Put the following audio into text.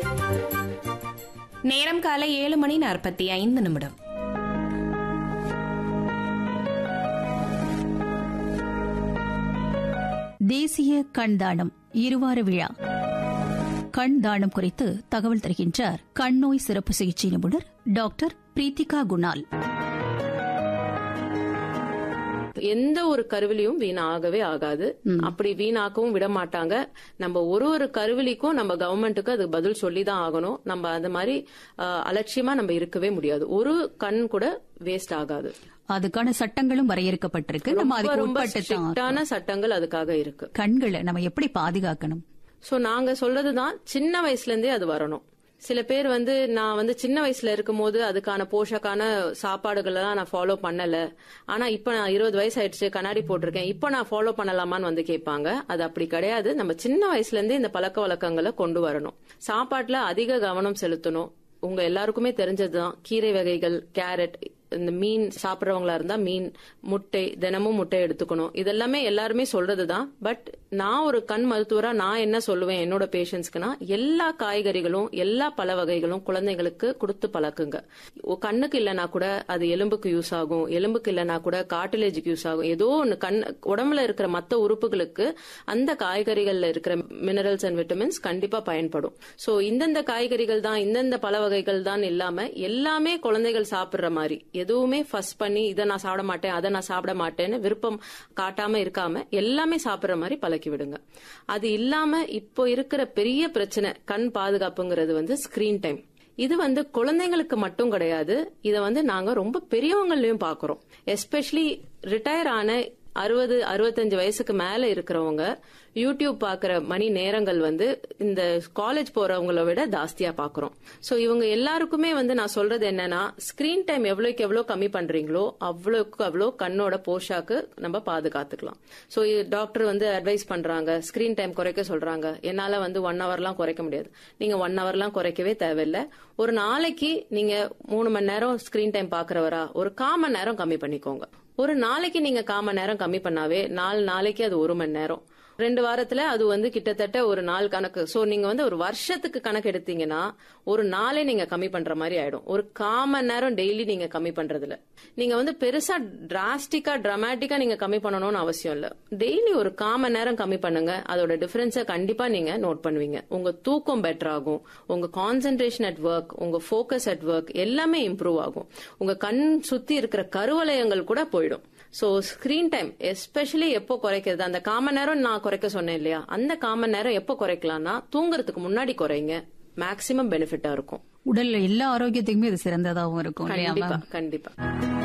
நேரம் காலை ஏழு மணி நாற்பத்தி ஐந்து நிமிடம் தேசிய கண் தானம் இருவார விழா கண் தானம் குறித்து தகவல் தருகின்றார் கண் நோய் சிறப்பு சிகிச்சை நிபுணர் டாக்டர் பிரீத்திகா குணால் எந்த ஒரு கருவிலையும் வீணாகவே ஆகாது அப்படி வீணாக்கவும் விட மாட்டாங்க நம்ம ஒரு ஒரு கருவிலிக்கும் நம்ம கவர்மெண்ட்டுக்கு அது பதில் சொல்லி தான் ஆகணும் நம்ம அந்த மாதிரி அஹ், அலட்சியமா நம்ம இருக்கவே முடியாது ஒரு கண் கூட வேஸ்ட் ஆகாது அதுக்கான சட்டங்களும் வரையறுக்கப்பட்டிருக்கு நம்ம ரொம்ப அதுக்கு ரொம்ப உட்பட்டு தான் ஸ்ட்ரிக்டான சட்டங்கள் அதுக்காக இருக்கு கண்களை நம்ம எப்படி பாதுகாக்கணும் சோ நாங்க சொல்றதுதான் சின்ன வயசுல இருந்தே அது வரணும் சில பேர் வந்து நான் வந்து சின்ன வயசுல இருக்கும்போது அதுக்கான போஷக்கான சாப்பாடுகள் எல்லாம் நான் ஃபாலோ பண்ணல ஆனா இப்ப நான் இருபது வயசு ஆயிடுச்சு கண்ணாடி போட்டிருக்கேன் இப்ப நான் ஃபாலோ பண்ணலாமான்னு வந்து கேட்பாங்க அது அப்படி கிடையாது நம்ம சின்ன வயசுல இருந்தே இந்த பழக்க வழக்கங்களை கொண்டு வரணும் சாப்பாட்டுல அதிக கவனம் செலுத்தணும் உங்க எல்லாருக்குமே தெரிஞ்சதுதான் கீரை வகைகள் கேரட் இந்த மீன் சாப்பிடுறவங்களா இருந்தா மீன் முட்டை தினமும் முட்டை எடுத்துக்கணும் இதெல்லாமே எல்லாருமே சொல்றதுதான் பட் நான் ஒரு கண் மருத்துவரா நான் என்ன சொல்லுவேன் என்னோட பேஷண்ட்ஸ்க்குனா எல்லா காய்கறிகளும் எல்லா பல வகைகளும் குழந்தைங்களுக்கு கொடுத்து பழக்குங்க ஒ- கண்ணுக்கு இல்லைனா கூட அது எலும்புக்கு யூஸ் ஆகும் எலும்புக்கு இல்லைனா கூட காட்டிலேஜுக்கு யூஸ் ஆகும் ஏதோ ஒன்று கண் உடம்புல இருக்கிற மத்த உறுப்புகளுக்கு அந்த காய்கறிகள்ல இருக்கிற மினரல்ஸ் அண்ட் விட்டமின்ஸ் கண்டிப்பா பயன்படும் சோ இந்தந்த காய்கறிகள் தான் இந்தந்த பல வகைகள் தான் இல்லாம எல்லாமே குழந்தைகள் சாப்பிடுற மாதிரி எதுவுமே ஃபர்ஸ்ட் பண்ணி இதை நான் சாப்பிட மாட்டேன் அதை நான் சாப்பிட மாட்டேன்னு விருப்பம் காட்டாம இருக்காம எல்லாமே சாப்பிடுற மாதிரி பழக்கி விடுங்க அது இல்லாம இப்போ இருக்கிற பெரிய பிரச்சனை கண் பாதுகாப்புங்கிறது வந்து ஸ்கிரீன் டைம் இது வந்து குழந்தைங்களுக்கு மட்டும் கிடையாது இத வந்து நாங்க ரொம்ப பெரியவங்களையும் பாக்குறோம் எஸ்பெஷலி ரிட்டையர் ஆன அறுபது அறுபத்தஞ்சு வயசுக்கு மேல இருக்கிறவங்க யூடியூப் பாக்குற மணி நேரங்கள் வந்து இந்த காலேஜ் போறவங்கள விட ஜாஸ்தியா பாக்குறோம் சோ இவங்க எல்லாருக்குமே வந்து நான் சொல்றது என்னன்னா ஸ்கிரீன் டைம் எவ்வளவுக்கு எவ்வளவு கம்மி பண்றீங்களோ அவ்வளவுக்கு அவ்வளோ கண்ணோட போஷாக்கு நம்ம பாதுகாத்துக்கலாம் சோ டாக்டர் வந்து அட்வைஸ் பண்றாங்க ஸ்கிரீன் டைம் குறைக்க சொல்றாங்க என்னால வந்து ஒன் ஹவர்லாம் குறைக்க முடியாது நீங்க ஒன் ஹவர்லாம் குறைக்கவே தேவையில்லை ஒரு நாளைக்கு நீங்க மூணு மணி நேரம் ஸ்கிரீன் டைம் பாக்குறவரா ஒரு கால் மணி நேரம் கம்மி பண்ணிக்கோங்க ஒரு நாளைக்கு நீங்க கால் மணி நேரம் கம்மி பண்ணாவே நாலு நாளைக்கு அது ஒரு மணி நேரம் ரெண்டு வாரத்துல அது வந்து கிட்டத்தட்ட ஒரு நாள் கணக்கு சோ நீங்க வந்து ஒரு வருஷத்துக்கு கணக்கு எடுத்தீங்கன்னா ஒரு நாளே நீங்க கம்மி பண்ற மாதிரி ஆயிடும் ஒரு கால் மணி நேரம் டெய்லி நீங்க கம்மி பண்றதுல நீங்க வந்து பெருசா டிராஸ்டிக்கா டிராமாட்டிக்கா நீங்க கம்மி பண்ணணும்னு அவசியம் இல்ல டெய்லி ஒரு கால் மணி நேரம் கம்மி பண்ணுங்க அதோட டிஃபரன்ஸை கண்டிப்பா நீங்க நோட் பண்ணுவீங்க உங்க தூக்கம் பெட்டர் ஆகும் உங்க கான்சென்ட்ரேஷன் அட் ஒர்க் உங்க ஃபோக்கஸ் அட் ஒர்க் எல்லாமே இம்ப்ரூவ் ஆகும் உங்க கண் சுத்தி இருக்கிற கருவலயங்கள் கூட போயிடும் சோ ஸ்கிரீன் டைம் எஸ்பெஷலி எப்போ குறைக்கிறது அந்த காமன் நேரம் நான் குறைக்க சொன்னேன் இல்லையா அந்த காமன் நேரம் எப்போ குறைக்கலாம்னா தூங்குறதுக்கு முன்னாடி குறைங்க மேக்சிமம் பெனிஃபிட்டா இருக்கும் உடல்ல எல்லா ஆரோக்கியத்துக்குமே இது சிறந்ததாகவும் இருக்கும் இல்லையா கண்டிப்பா மேம் கண்டிப்பா